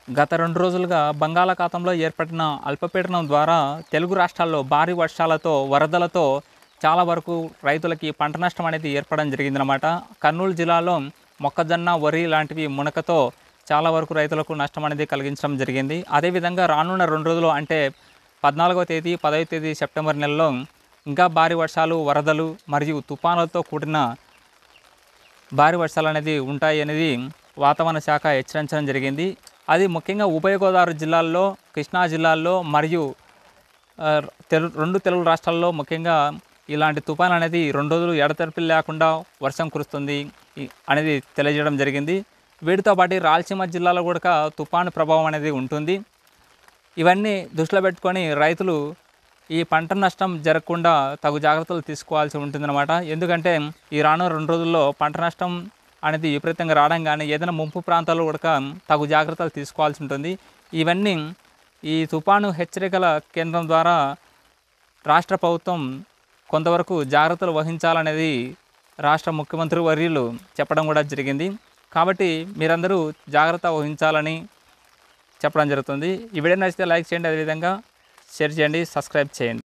గత రెండు రోజులుగా బంగాళాఖాతంలో ఏర్పడిన అల్పపీడనం ద్వారా తెలుగు రాష్ట్రాల్లో భారీ వర్షాలతో వరదలతో చాలా వరకు రైతులకి పంట నష్టం అనేది ఏర్పడడం జరిగిందనమాట కర్నూలు జిల్లాలో మొక్కజొన్న వరి లాంటివి మునకతో చాలా వరకు రైతులకు నష్టం అనేది కలిగించడం జరిగింది అదేవిధంగా రానున్న రెండు రోజులు అంటే పద్నాలుగవ తేదీ పదవ తేదీ సెప్టెంబర్ నెలలో ఇంకా భారీ వర్షాలు వరదలు మరియు తుఫానులతో కూడిన భారీ వర్షాలు అనేది ఉంటాయి అనేది వాతావరణ శాఖ హెచ్చరించడం జరిగింది అది ముఖ్యంగా ఉభయ గోదావరి జిల్లాల్లో కృష్ణా జిల్లాల్లో మరియు ఆ, తెలు రెండు తెలుగు రాష్ట్రాల్లో ముఖ్యంగా ఇలాంటి తుఫాన్ అనేది రెండు రోజులు ఎడతెరిపి లేకుండా వర్షం కురుస్తుంది ఈ- అనేది తెలియజేయడం జరిగింది వీటితో పాటు రాయలసీమ జిల్లాలో కూడా తుఫాను ప్రభావం అనేది ఉంటుంది ఇవన్నీ దృష్టిలో పెట్టుకొని రైతులు ఈ పంట నష్టం జరగకుండా తగు జాగ్రత్తలు తీసుకోవాల్సి ఉంటుందన్నమాట ఎందుకంటే ఈ రాను రెండు రోజుల్లో పంట నష్టం అనేది విపరీతంగా రావడం కానీ ఏదైనా ముంపు ప్రాంతాల్లో కూడా తగు జాగ్రత్తలు తీసుకోవాల్సి ఉంటుంది ఇవన్నీ ఈ తుఫాను హెచ్చరికల కేంద్రం ద్వారా రాష్ట్ర ప్రభుత్వం కొంతవరకు జాగ్రత్తలు వహించాలనేది రాష్ట్ర ముఖ్యమంత్రి వర్యులు చెప్పడం కూడా జరిగింది కాబట్టి మీరందరూ జాగ్రత్త వహించాలని చెప్పడం జరుగుతుంది ఈ వీడియో నచ్చితే లైక్ చేయండి అదేవిధంగా షేర్ చేయండి సబ్స్క్రైబ్ చేయండి